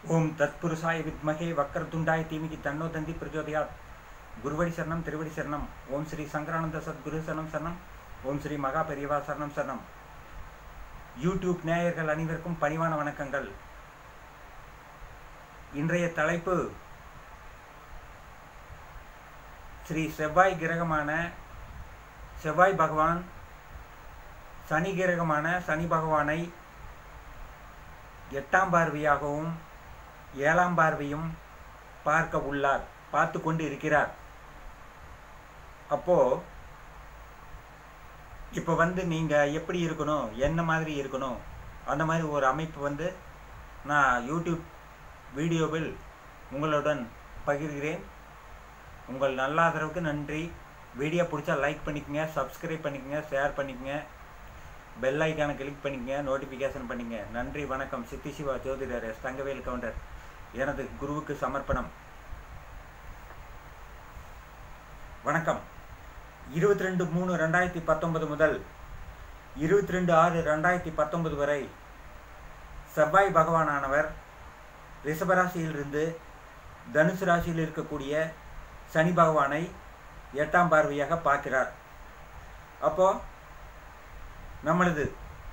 ஓம் தத்புருஷாய வித்மகே வக்கரதுண்டாய தீமிகி தன்னோ தந்தி பிரச்சோதயாத் குருவடி சரணம் திருவடி சரணம் ஓம் ஸ்ரீ சங்கரானந்த சத்குரு சரணம் சரணம் ஓம் ஸ்ரீ மகா பெரியவா சரணம் சரணம் யூடியூப் நேயர்கள் அனைவருக்கும் பணிவான வணக்கங்கள் இன்றைய தலைப்பு ஸ்ரீ செவ்வாய் கிரகமான செவ்வாய் பகவான் சனி கிரகமான சனி பகவானை எட்டாம் பார்வையாகவும் ஏழாம் பார்வையும் பார்க்க உள்ளார் பார்த்து கொண்டு இருக்கிறார் அப்போ இப்போ வந்து நீங்கள் எப்படி இருக்கணும் என்ன மாதிரி இருக்கணும் அந்த மாதிரி ஒரு அமைப்பு வந்து நான் யூடியூப் வீடியோவில் உங்களுடன் பகிர்கிறேன் உங்கள் நல்ல ஆதரவுக்கு நன்றி வீடியோ பிடிச்சா லைக் பண்ணிக்கங்க சப்ஸ்கிரைப் பண்ணிக்கங்க ஷேர் பண்ணிக்கங்க பெல் ஐக்கானை கிளிக் பண்ணிக்கங்க நோட்டிஃபிகேஷன் பண்ணிங்க நன்றி வணக்கம் சித்தி சிவா ஜோதிடர் எஸ் தங்கவேல் கவுண்டர் எனது குருவுக்கு சமர்ப்பணம் வணக்கம் இருபத்தி ரெண்டு மூணு ரெண்டாயிரத்தி பத்தொன்பது முதல் இருபத்தி ரெண்டு ஆறு ரெண்டாயிரத்தி பத்தொன்பது வரை செவ்வாய் பகவானானவர் ரிஷபராசியிலிருந்து தனுசு ராசியில் இருக்கக்கூடிய சனி பகவானை எட்டாம் பார்வையாக பார்க்கிறார் அப்போ நம்மளது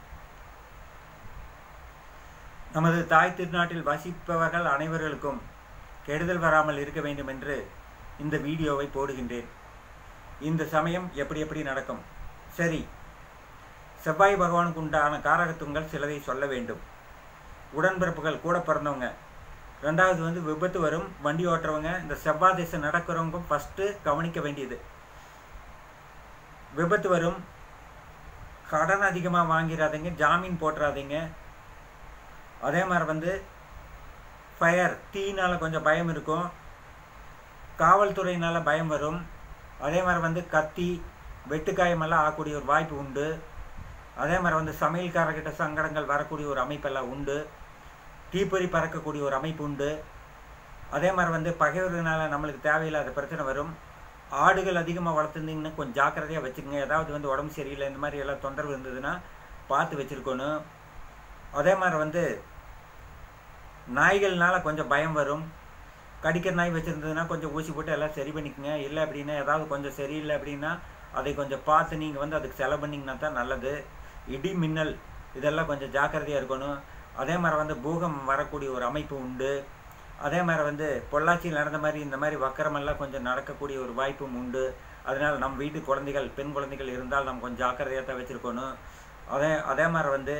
நமது தாய் திருநாட்டில் வசிப்பவர்கள் அனைவர்களுக்கும் கெடுதல் வராமல் இருக்க வேண்டும் என்று இந்த வீடியோவை போடுகின்றேன் இந்த சமயம் எப்படி எப்படி நடக்கும் சரி செவ்வாய் பகவானுக்கு உண்டான காரகத்துவங்கள் சிலதை சொல்ல வேண்டும் உடன்பிறப்புகள் கூட பிறந்தவங்க ரெண்டாவது வந்து விபத்து வரும் வண்டி ஓட்டுறவங்க இந்த செவ்வாய் திசை நடக்கிறவங்க ஃபஸ்ட்டு கவனிக்க வேண்டியது விபத்து வரும் கடன் அதிகமாக வாங்கிடாதீங்க ஜாமீன் போட்டுறாதீங்க அதே மாதிரி வந்து ஃபயர் தீனால் கொஞ்சம் பயம் இருக்கும் காவல்துறையினால் பயம் வரும் அதே மாதிரி வந்து கத்தி வெட்டுக்காயமெல்லாம் ஆகக்கூடிய ஒரு வாய்ப்பு உண்டு அதே மாதிரி வந்து சமையல்காரர்கிட்ட சங்கடங்கள் வரக்கூடிய ஒரு அமைப்பெல்லாம் உண்டு தீப்பொறி பறக்கக்கூடிய ஒரு அமைப்பு உண்டு அதே மாதிரி வந்து பகைவர்களால் நம்மளுக்கு தேவையில்லாத பிரச்சனை வரும் ஆடுகள் அதிகமாக வளர்த்துருந்தீங்கன்னா கொஞ்சம் ஜாக்கிரதையாக வச்சுக்கோங்க ஏதாவது வந்து உடம்பு சரியில்லை இந்த மாதிரி எல்லாம் தொந்தரவு இருந்ததுன்னா பார்த்து வச்சுருக்கணும் அதே மாதிரி வந்து நாய்கள்னால கொஞ்சம் பயம் வரும் கடிக்கிற நாய் வச்சுருந்ததுன்னா கொஞ்சம் ஊசி போட்டு எல்லாம் சரி பண்ணிக்கோங்க இல்லை அப்படின்னா ஏதாவது கொஞ்சம் சரியில்லை அப்படின்னா அதை கொஞ்சம் பார்த்து நீங்கள் வந்து அதுக்கு செலவு பண்ணிங்கன்னா தான் நல்லது இடி மின்னல் இதெல்லாம் கொஞ்சம் ஜாக்கிரதையாக இருக்கணும் அதே மாதிரி வந்து பூகம் வரக்கூடிய ஒரு அமைப்பு உண்டு அதே மாதிரி வந்து பொள்ளாச்சியில் நடந்த மாதிரி இந்த மாதிரி வக்கரமெல்லாம் கொஞ்சம் நடக்கக்கூடிய ஒரு வாய்ப்பும் உண்டு அதனால் நம்ம வீட்டு குழந்தைகள் பெண் குழந்தைகள் இருந்தால் நம்ம கொஞ்சம் ஜாக்கிரதையாக தான் வச்சுருக்கணும் அதே அதே மாதிரி வந்து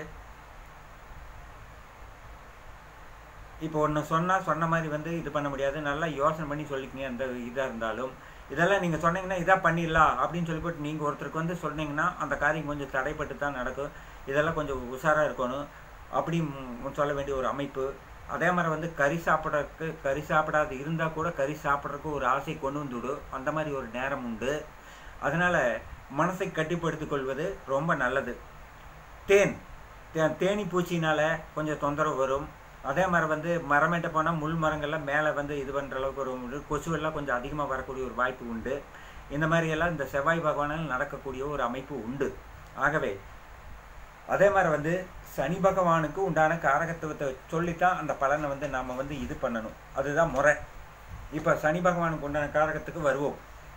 இப்போ ஒன்று சொன்னால் சொன்ன மாதிரி வந்து இது பண்ண முடியாது நல்லா யோசனை பண்ணி சொல்லிக்கங்க எந்த இதாக இருந்தாலும் இதெல்லாம் நீங்கள் சொன்னீங்கன்னா இதாக பண்ணிடலாம் அப்படின்னு சொல்லிவிட்டு நீங்கள் ஒருத்தருக்கு வந்து சொன்னீங்கன்னா அந்த காரியம் கொஞ்சம் தடைப்பட்டு தான் நடக்கும் இதெல்லாம் கொஞ்சம் உஷாராக இருக்கணும் அப்படி சொல்ல வேண்டிய ஒரு அமைப்பு அதே மாதிரி வந்து கறி சாப்பிட்றதுக்கு கறி சாப்பிடாது இருந்தால் கூட கறி சாப்பிட்றதுக்கு ஒரு ஆசை கொண்டு வந்துவிடும் அந்த மாதிரி ஒரு நேரம் உண்டு அதனால் மனசை கட்டுப்படுத்திக் கொள்வது ரொம்ப நல்லது தேன் தே தேனி பூச்சினால் கொஞ்சம் தொந்தரவு வரும் அதே மாதிரி வந்து மரமேட்ட போனால் முள் மரங்கள்லாம் மேலே வந்து இது பண்ணுற அளவுக்கு ஒரு கொசுவெல்லாம் கொஞ்சம் அதிகமாக வரக்கூடிய ஒரு வாய்ப்பு உண்டு இந்த மாதிரியெல்லாம் இந்த செவ்வாய் பகவானால் நடக்கக்கூடிய ஒரு அமைப்பு உண்டு ஆகவே அதே மாதிரி வந்து சனி பகவானுக்கு உண்டான காரகத்துவத்தை சொல்லித்தான் அந்த பலனை வந்து நாம் வந்து இது பண்ணணும் அதுதான் முறை இப்போ சனி பகவானுக்கு உண்டான காரகத்துக்கு வருவோம்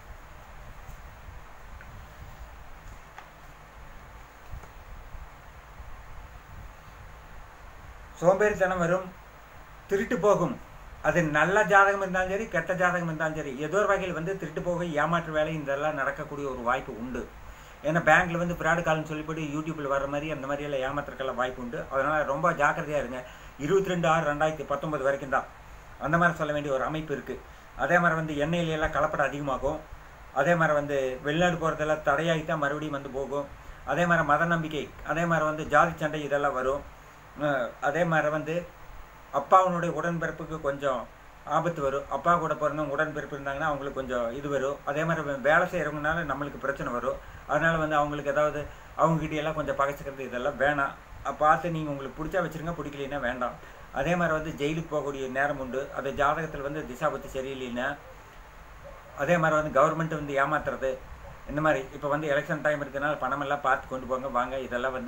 சோம்பேறித்தனம் வரும் திருட்டு போகும் அது நல்ல ஜாதகம் இருந்தாலும் சரி கெட்ட ஜாதகம் இருந்தாலும் சரி ஏதோ ஒரு வகையில் வந்து திருட்டு போக ஏமாற்று வேலை இதெல்லாம் நடக்கக்கூடிய ஒரு வாய்ப்பு உண்டு ஏன்னா பேங்க்கில் வந்து ஃப்ராடு கால்னு சொல்லிப்பட்டு யூடியூப்பில் வர மாதிரி அந்த மாதிரியெல்லாம் ஏமாத்துறக்கெல்லாம் வாய்ப்பு உண்டு அதனால் ரொம்ப ஜாக்கிரதையாக இருங்க இருபத்தி ரெண்டு ஆறு ரெண்டாயிரத்தி பத்தொம்பது வரைக்கும் தான் அந்த மாதிரி சொல்ல வேண்டிய ஒரு அமைப்பு இருக்குது அதே மாதிரி வந்து எண்ணெயிலெல்லாம் கலப்படம் அதிகமாகும் அதே மாதிரி வந்து வெளிநாடு போகிறதெல்லாம் தடையாகி தான் மறுபடியும் வந்து போகும் அதே மாதிரி மத நம்பிக்கை அதே மாதிரி வந்து ஜாதி சண்டை இதெல்லாம் வரும் அதே மாதிரி வந்து அப்பாவுனுடைய உடன்பிறப்புக்கு கொஞ்சம் ஆபத்து வரும் அப்பா கூட பிறந்தவங்க உடன்பிறப்பு இருந்தாங்கன்னா அவங்களுக்கு கொஞ்சம் இது வரும் அதே மாதிரி வேலை செய்கிறவங்கனால நம்மளுக்கு பிரச்சனை வரும் அதனால் வந்து அவங்களுக்கு ஏதாவது அவங்ககிட்ட எல்லாம் கொஞ்சம் பகைச்சிக்கிறது இதெல்லாம் வேணாம் பார்த்து நீங்கள் உங்களுக்கு பிடிச்சா வச்சுருங்க பிடிக்கலைன்னா வேண்டாம் அதே மாதிரி வந்து ஜெயிலுக்கு போகக்கூடிய நேரம் உண்டு அது ஜாதகத்தில் வந்து திசாபத்தி சரியில்லைன்னா அதே மாதிரி வந்து கவர்மெண்ட் வந்து ஏமாத்துறது இந்த மாதிரி இப்போ வந்து எலெக்ஷன் டைம் இருக்கிறனால பணமெல்லாம் பார்த்து கொண்டு போங்க வாங்க இதெல்லாம் வந்து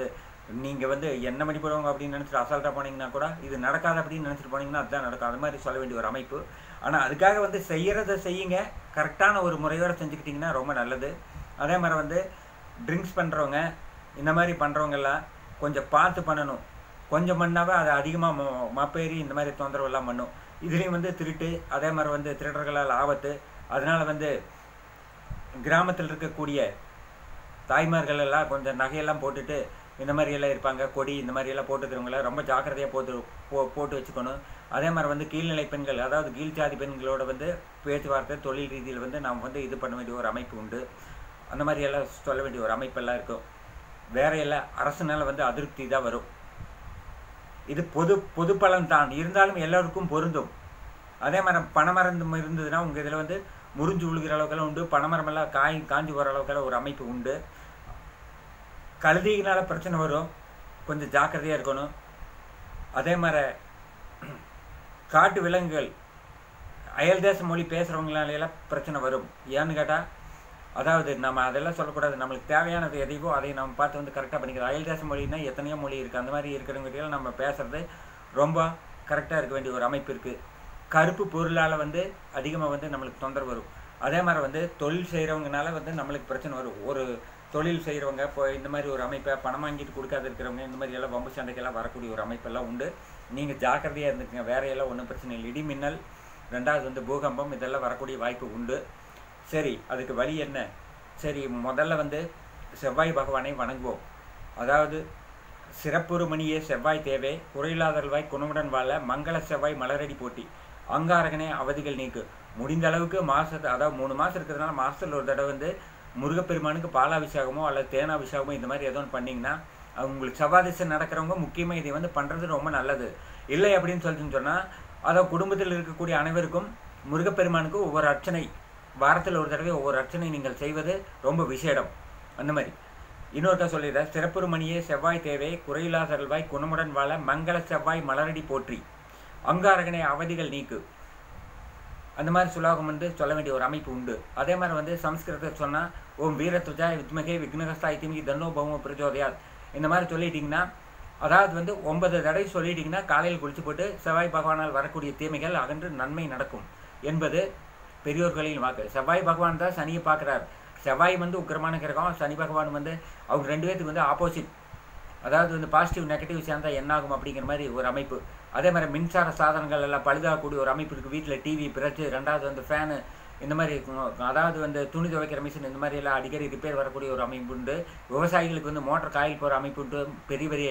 நீங்கள் வந்து என்ன மணி போடுவாங்க அப்படின்னு நினச்சிட்டு அசால்ட்டாக போனீங்கன்னா கூட இது நடக்காது அப்படின்னு நினச்சிட்டு போனீங்கன்னா அதுதான் நடக்கும் அது மாதிரி சொல்ல வேண்டிய ஒரு அமைப்பு ஆனால் அதுக்காக வந்து செய்கிறத செய்யுங்க கரெக்டான ஒரு முறையோடு செஞ்சுக்கிட்டிங்கன்னா ரொம்ப நல்லது அதே மாதிரி வந்து ட்ரிங்க்ஸ் பண்ணுறவங்க இந்த மாதிரி பண்ணுறவங்கெல்லாம் கொஞ்சம் பார்த்து பண்ணணும் கொஞ்சம் பண்ணாவே அது அதிகமாக மப்பேறி இந்த மாதிரி தொந்தரவெல்லாம் பண்ணும் இதுலேயும் வந்து திருட்டு அதே மாதிரி வந்து திருடர்களால் ஆபத்து அதனால் வந்து கிராமத்தில் இருக்கக்கூடிய தாய்மார்கள் எல்லாம் கொஞ்சம் நகையெல்லாம் போட்டுட்டு இந்த மாதிரி எல்லாம் இருப்பாங்க கொடி இந்த மாதிரி எல்லாம் போட்டுக்கிறவங்கள ரொம்ப ஜாக்கிரதையாக போட்டு போ போட்டு வச்சுக்கணும் அதே மாதிரி வந்து கீழ்நிலை பெண்கள் அதாவது கீழ் ஜாதி பெண்களோட வந்து பேச்சுவார்த்தை தொழில் ரீதியில் வந்து நாம் வந்து இது பண்ண வேண்டிய ஒரு அமைப்பு உண்டு அந்த மாதிரி எல்லாம் சொல்ல வேண்டிய ஒரு அமைப்பெல்லாம் இருக்கும் வேற எல்லாம் அரசுனால வந்து அதிருப்தி தான் வரும் இது பொது பொது பலன் தான் இருந்தாலும் எல்லோருக்கும் பொருந்தும் அதே மாதிரி பனைமரம் இருந்ததுன்னா உங்கள் இதில் வந்து முறிஞ்சு விழுகிற அளவுக்கெல்லாம் உண்டு பனைமரமெல்லாம் காய் காஞ்சி போகிற அளவுக்கெல்லாம் ஒரு அமைப்பு உண்டு கழுதியினால பிரச்சனை வரும் கொஞ்சம் ஜாக்கிரதையாக இருக்கணும் அதே மாதிரி காட்டு விலங்குகள் அயல் தேச மொழி பேசுகிறவங்களாலையெல்லாம் பிரச்சனை வரும் ஏன்னு கேட்டால் அதாவது நம்ம அதெல்லாம் சொல்லக்கூடாது நம்மளுக்கு தேவையானது எதையோ அதை நம்ம பார்த்து வந்து கரெக்டாக பண்ணிக்கிறோம் அயல் தேச மொழின்னா எத்தனையோ மொழி இருக்குது அந்த மாதிரி இருக்கிறவங்ககிட்ட நம்ம பேசுகிறது ரொம்ப கரெக்டாக இருக்க வேண்டிய ஒரு அமைப்பு இருக்குது கருப்பு பொருளால் வந்து அதிகமாக வந்து நம்மளுக்கு தொந்தரவு வரும் அதே மாதிரி வந்து தொழில் செய்கிறவங்கனால வந்து நம்மளுக்கு பிரச்சனை வரும் ஒரு தொழில் செய்கிறவங்க இப்போ இந்த மாதிரி ஒரு அமைப்பை பணம் வாங்கிட்டு கொடுக்காத இருக்கிறவங்க இந்த மாதிரி எல்லாம் வம்பு சண்டைக்கெல்லாம் வரக்கூடிய ஒரு அமைப்பெல்லாம் உண்டு நீங்கள் ஜாக்கிரதையாக இருந்துக்குங்க வேற எல்லாம் ஒன்றும் பிரச்சனை இல்லை இடி மின்னல் ரெண்டாவது வந்து பூகம்பம் இதெல்லாம் வரக்கூடிய வாய்ப்பு உண்டு சரி அதுக்கு வழி என்ன சரி முதல்ல வந்து செவ்வாய் பகவானை வணங்குவோம் அதாவது சிறப்புறு மணியே செவ்வாய் தேவை குறையில்லாதல்வாய் குணமுடன் வாழ மங்கள செவ்வாய் மலரடி போட்டி அங்காரகனே அவதிகள் நீக்கு முடிந்த அளவுக்கு மாதத்து அதாவது மூணு மாதம் இருக்கிறதுனால மாதத்தில் ஒரு தடவை வந்து முருகப்பெருமானுக்கு பாலாபிஷேகமோ அல்லது தேனாபிஷேகமோ இந்த மாதிரி ஏதோ ஒன்று பண்ணிங்கன்னா உங்களுக்கு செவ்வாதிசை நடக்கிறவங்க முக்கியமாக இதை வந்து பண்ணுறது ரொம்ப நல்லது இல்லை அப்படின்னு சொல்லிட்டு சொன்னால் அதை குடும்பத்தில் இருக்கக்கூடிய அனைவருக்கும் முருகப்பெருமானுக்கு ஒவ்வொரு அர்ச்சனை வாரத்தில் ஒரு தடவை ஒவ்வொரு அர்ச்சனை நீங்கள் செய்வது ரொம்ப விசேடம் அந்த மாதிரி இன்னொருத்த சொல்லிடுறேன் சிறப்புறு மணியே செவ்வாய் தேவை குறையில்லாதல்வாய் குணமுடன் வாழ மங்கள செவ்வாய் மலரடி போற்றி அங்காரகனை அவதிகள் நீக்கு அந்த மாதிரி சுலோகம் வந்து சொல்ல வேண்டிய ஒரு அமைப்பு உண்டு அதே மாதிரி வந்து சம்ஸ்கிருதத்தை சொன்னால் ஓம் வீரத்துஜா வித்மகே விக்னகஸ்தாய் திமி தன்னோ பௌம பிரஜோதயாத் இந்த மாதிரி சொல்லிட்டிங்கன்னா அதாவது வந்து ஒன்பது தடவை சொல்லிட்டிங்கன்னா காலையில் குளிச்சு போட்டு செவ்வாய் பகவானால் வரக்கூடிய தீமைகள் அகன்று நன்மை நடக்கும் என்பது பெரியோர்களின் வாக்கு செவ்வாய் பகவான் தான் சனியை பார்க்குறார் செவ்வாய் வந்து உக்கிரமான கிரகம் சனி பகவான் வந்து அவங்க ரெண்டு பேர்த்துக்கு வந்து ஆப்போசிட் அதாவது வந்து பாசிட்டிவ் நெகட்டிவ் சேர்ந்தா என்ன ஆகும் அப்படிங்கிற மாதிரி ஒரு அமைப்பு அதே மாதிரி மின்சார சாதனங்கள் எல்லாம் பழுதாகக்கூடிய ஒரு அமைப்பு இருக்குது வீட்டில் டிவி பிரச்சு ரெண்டாவது வந்து ஃபேனு இந்த மாதிரி அதாவது வந்து துணி துவைக்கிற மிஷின் இந்த மாதிரி எல்லாம் அடிக்கடி ரிப்பேர் வரக்கூடிய ஒரு அமைப்பு உண்டு விவசாயிகளுக்கு வந்து மோட்டர் காயில் போகிற அமைப்பு உண்டு பெரிய பெரிய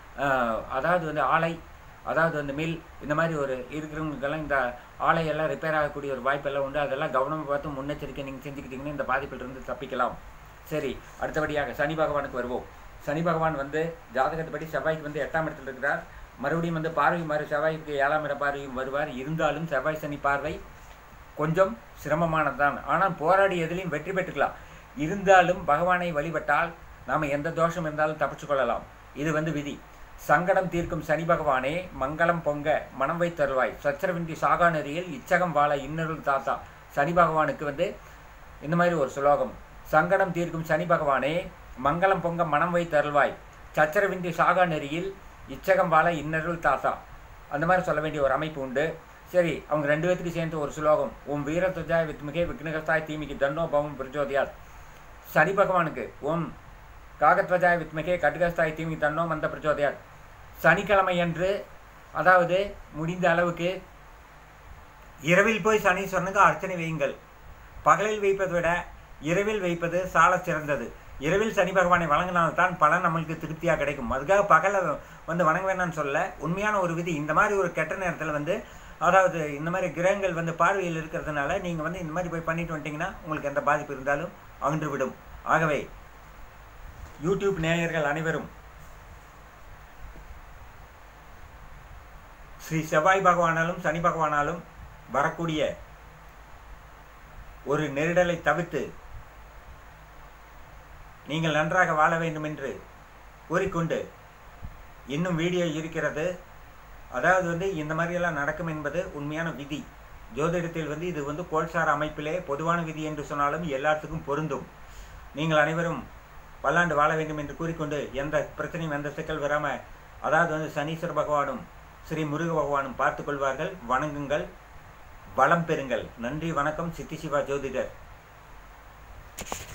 அதாவது வந்து ஆலை அதாவது வந்து மில் இந்த மாதிரி ஒரு இருக்கிறவங்களுக்கெல்லாம் இந்த ஆலையெல்லாம் ரிப்பேர் ஆகக்கூடிய ஒரு வாய்ப்பெல்லாம் உண்டு அதெல்லாம் கவனமாக பார்த்து முன்னெச்சரிக்கை நீங்கள் செஞ்சுக்கிட்டிங்கன்னா இந்த பாதிப்பிலிருந்து தப்பிக்கலாம் சரி அடுத்தபடியாக சனி பகவானுக்கு வருவோம் சனி பகவான் வந்து ஜாதகத்துப்படி செவ்வாய்க்கு வந்து எட்டாம் இடத்துல இருக்கிறார் மறுபடியும் வந்து பார்வை மாறி செவ்வாய்க்கு ஏழாம் இட பார்வையும் வருவார் இருந்தாலும் செவ்வாய் சனி பார்வை கொஞ்சம் சிரமமானது தான் ஆனால் போராடி எதிலையும் வெற்றி பெற்றுக்கலாம் இருந்தாலும் பகவானை வழிபட்டால் நாம் எந்த தோஷம் இருந்தாலும் தப்பிச்சு கொள்ளலாம் இது வந்து விதி சங்கடம் தீர்க்கும் சனி பகவானே மங்களம் பொங்க மனம் வைத்தருவாய் சச்சரவின்றி சாகா நெறியில் இச்சகம் வாழ இன்னருள் தாத்தா சனி பகவானுக்கு வந்து இந்த மாதிரி ஒரு சுலோகம் சங்கடம் தீர்க்கும் சனி பகவானே மங்களம் பொங்க மனம் வைத்தருள்வாய் சச்சரவின்றி சாகா நெறியில் இச்சகம் வாழ இன்னருள் தாத்தா அந்த மாதிரி சொல்ல வேண்டிய ஒரு அமைப்பு உண்டு சரி அவங்க ரெண்டு பேத்துக்கு சேர்ந்து ஒரு சுலோகம் ஓம் வீரத்துஜாய் வித்மிகே விக்னகஸ்தாய் தீமிக்கு தன்னோ பவம் பிரஜோதியாத் சனி பகவானுக்கு ஓம் காகத்வஜாய் வித்மிகே கட்டுகஸ்தாய் தீமி தன்னோ மந்த பிரச்சோதயாத் சனிக்கிழமை அன்று அதாவது முடிந்த அளவுக்கு இரவில் போய் சனீஸ்வரனுக்கு அர்ச்சனை வையுங்கள் பகலில் வைப்பதை விட இரவில் வைப்பது சால சிறந்தது இரவில் சனி பகவானை வழங்கினால்தான் பலன் நம்மளுக்கு திருப்தியாக கிடைக்கும் அதுக்காக பகலை வந்து வணங்க வேணாம்னு சொல்ல உண்மையான ஒரு விதி இந்த மாதிரி ஒரு கெட்ட நேரத்தில் வந்து அதாவது இந்த மாதிரி கிரகங்கள் வந்து பார்வையில் இருக்கிறதுனால நீங்கள் வந்து இந்த மாதிரி போய் பண்ணிட்டு வந்துட்டீங்கன்னா உங்களுக்கு எந்த பாதிப்பு இருந்தாலும் அகன்று விடும் ஆகவே யூடியூப் நேயர்கள் அனைவரும் ஸ்ரீ செவ்வாய் பகவானாலும் சனி பகவானாலும் வரக்கூடிய ஒரு நெருடலை தவிர்த்து நீங்கள் நன்றாக வாழ வேண்டும் என்று கூறிக்கொண்டு இன்னும் வீடியோ இருக்கிறது அதாவது வந்து இந்த மாதிரியெல்லாம் நடக்கும் என்பது உண்மையான விதி ஜோதிடத்தில் வந்து இது வந்து கோல்சார் அமைப்பிலே பொதுவான விதி என்று சொன்னாலும் எல்லாத்துக்கும் பொருந்தும் நீங்கள் அனைவரும் பல்லாண்டு வாழ வேண்டும் என்று கூறிக்கொண்டு எந்த பிரச்சனையும் எந்த சிக்கல் வராமல் அதாவது வந்து சனீஸ்வர பகவானும் ஸ்ரீ முருக பகவானும் பார்த்து கொள்வார்கள் வணங்குங்கள் வளம் பெறுங்கள் நன்றி வணக்கம் சித்தி சிவா ஜோதிடர்